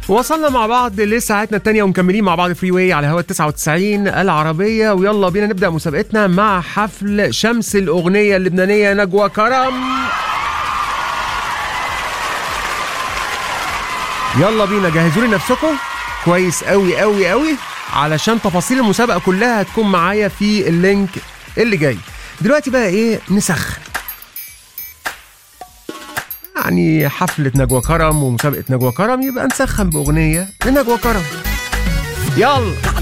وصلنا مع بعض لساعتنا التانية ومكملين مع بعض فري واي على هوا 99 العربية ويلا بينا نبدأ مسابقتنا مع حفل شمس الأغنية اللبنانية نجوى كرم يلا بينا جهزوا لي نفسكم كويس قوي قوي قوي علشان تفاصيل المسابقة كلها هتكون معايا في اللينك اللي جاي دلوقتي بقى ايه نسخن يعني حفلة نجوى كرم ومسابقة نجوى كرم يبقى نسخن بأغنية لنجوى كرم يلا